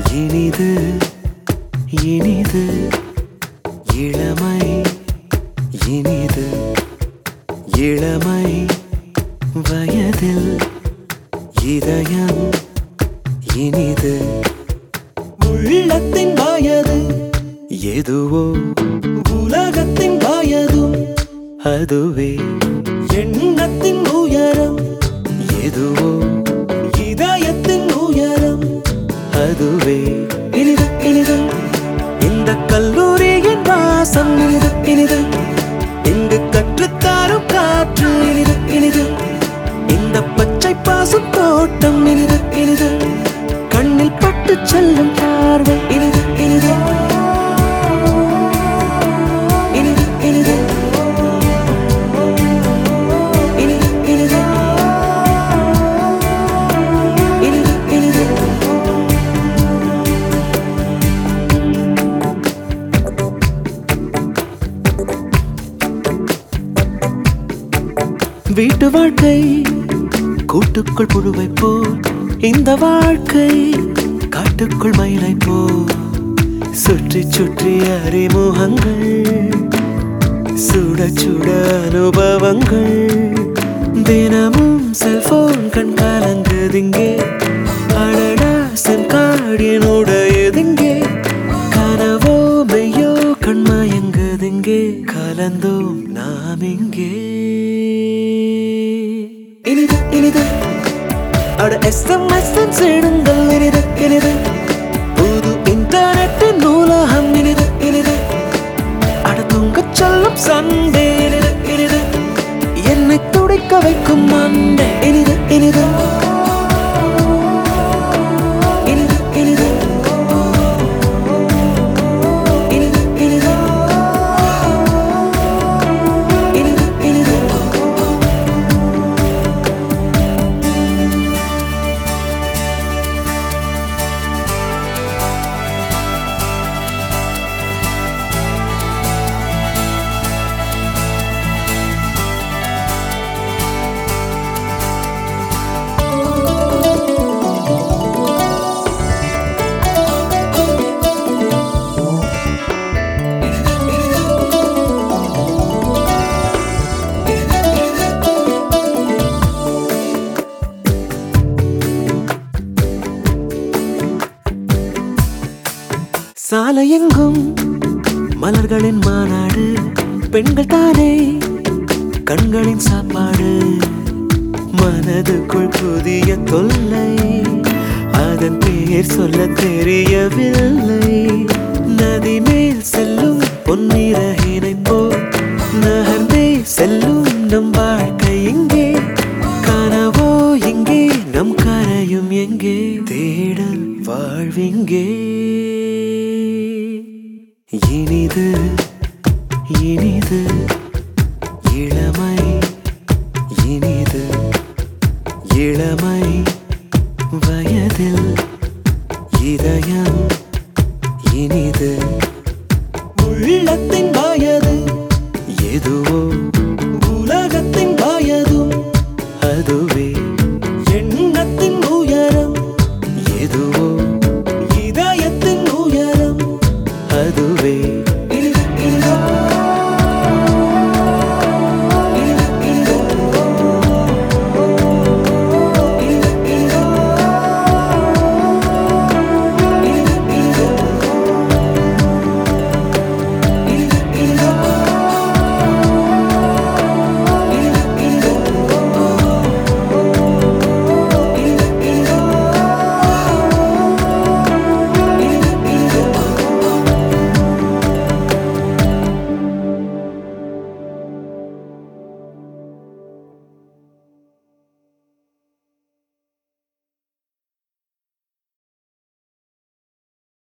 இனிது இனிது இளமை இனிது இளமை வயதில் இதயம் இனிது உள்ளத்தின் வயது எதுவோ உலகத்தின் வயதும் அதுவே எண்ணத்தின் உயரம் எதுவோ இதயத்தின் உயரம் அதுவே இனிது இனிது இந்த கல்லூரியின் வாசம் இனிது இனிது இங்கு கற்றுத்தாரும் காற்று இனிது இனிது இந்த பச்சை பாசும் தோட்டம் இனிது இனிது கண்ணில் பட்டு செல்லும் பார்வை இனிது இனிது இனிது இனிது இனிது இனிது இனிது இனிது வீட்டு வாழ்க்கை கூட்டுக்குள் புழுவை போல் இந்த வாழ்க்கை காட்டுக்குள் மயிலை போல் சுற்றி சுற்றி அறிமுகங்கள் சுட சுட அனுபவங்கள் தினமும் செல்போன் கண் கலங்குதிங்கே அடடா சென்காடியனுடையதிங்கே கனவோ மெய்யோ கண்மயங்குதிங்கே கலந்தோம் நாம் இங்கே இனிது இனிது அட எஸ்எம்எஸ் சேடுங்கள் இனிது இனிது புது இன்டர்நெட்டின் நூலகம் இனிது இனிது அட தூங்கச் சொல்லும் சண்டே இனிது இனிது என்னை துடைக்க வைக்கும் மண்டே இனிது இனிது இனிது இனிது இனிது இனிது இனிது இனிது சாலையெங்கும் மலர்களின் மாநாடு பெண்கள் தானே கண்களின் சாப்பாடு மனதுக்குள் புதிய தொல்லை அதன் பெயர் சொல்ல தெரியவில்லை நதி மேல் செல்லும் பொன்னிறகினை போல் நகர்ந்தே செல்லும் நம் வாழ்க்கை எங்கே கனவோ எங்கே நம் கரையும் எங்கே தேடல் வாழ்விங்கே இனிது இனிது இளமை இனிது இளமை வயதில் இதயம் இனிது உள்ளத்தின் வயது எதுவோ உலகத்தின் வயதும் அதுவே எண்ணத்தின் உயரம் எதுவோ